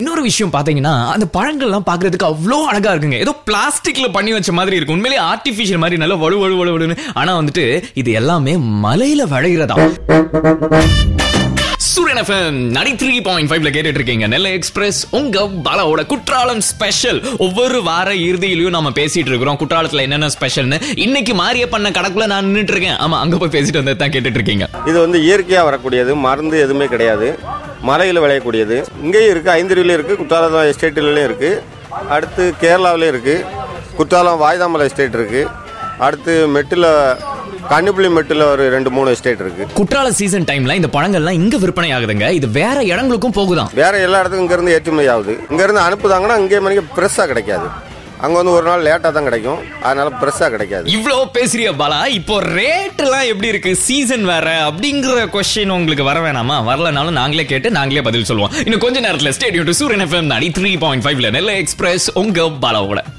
இன்னொரு விஷயம் பாத்தீங்கன்னா அந்த பழங்கள்லாம் பாக்குறதுக்கு அவ்வளோ அழகா இருக்குங்க ஏதோ பிளாஸ்டிக்ல பண்ணி வச்ச மாதிரி இருக்கும் உண்மையிலேயே ஆர்டிபிஷியல் மாதிரி நல்லா வலு வலு வலு வலுன்னு ஆனா வந்துட்டு இது எல்லாமே மலையில விளைகிறதா சூரியன் எஃப்எம் நடி த்ரீ பாயிண்ட் ஃபைவ்ல கேட்டுட்டு இருக்கீங்க நெல்லை எக்ஸ்பிரஸ் உங்க பாலாவோட குற்றாலம் ஸ்பெஷல் ஒவ்வொரு வார இறுதியிலையும் நாம பேசிட்டு இருக்கிறோம் குற்றாலத்துல என்னென்ன ஸ்பெஷல்னு இன்னைக்கு மாரிய பண்ண கடக்குள்ள நான் நின்னுட்டு இருக்கேன் ஆமா அங்க போய் பேசிட்டு வந்து தான் கேட்டுட்டு இருக்கீங்க இது வந்து இயற்கையாக வரக்கூடியது மருந்து எதுவுமே கிடையாது மலையில் விளையக்கூடியது இங்கேயும் இருக்குது ஐந்தருவிலையும் இருக்குது குற்றாலம் எஸ்டேட்டிலையும் இருக்குது அடுத்து கேரளாவிலையும் இருக்குது குற்றாலம் வாய்தாமலை எஸ்டேட் இருக்குது அடுத்து மெட்டில் கன்னிப்புளி மெட்டில் ஒரு ரெண்டு மூணு எஸ்டேட் இருக்குது குற்றால சீசன் டைம்ல இந்த பழங்கள்லாம் இங்க விற்பனை ஆகுதுங்க இது வேற இடங்களுக்கும் போகுதாம் வேற எல்லா இடத்துக்கும் இங்கேருந்து ஏற்றுமதி ஆகுது இங்கேருந்து அனுப்புதாங்கன்னா இங்கே மணிக்கு ஃப்ரெஷ்ஷாக கிடைக்காது அங்கே வந்து ஒரு நாள் லேட்டாக தான் கிடைக்கும் அதனால ஃப்ரெஷ்ஷாக கிடைக்காது இவ்வளோ பேசுறிய பாலா இப்போ ரேட் எல்லாம் எப்படி இருக்கு சீசன் வேற அப்படிங்கிற கொஸ்டின் உங்களுக்கு வர வேணாமா வரலனாலும் நாங்களே கேட்டு நாங்களே பதில் சொல்லுவோம் இன்னும் கொஞ்ச நேரத்துல ஸ்டேடியம் டு சூரியன் எஃப்எம் நடி த்ரீ பாயிண்ட் ஃபைவ்ல நெல்லை எக்ஸ்பிரஸ் உங்க பாலாவோட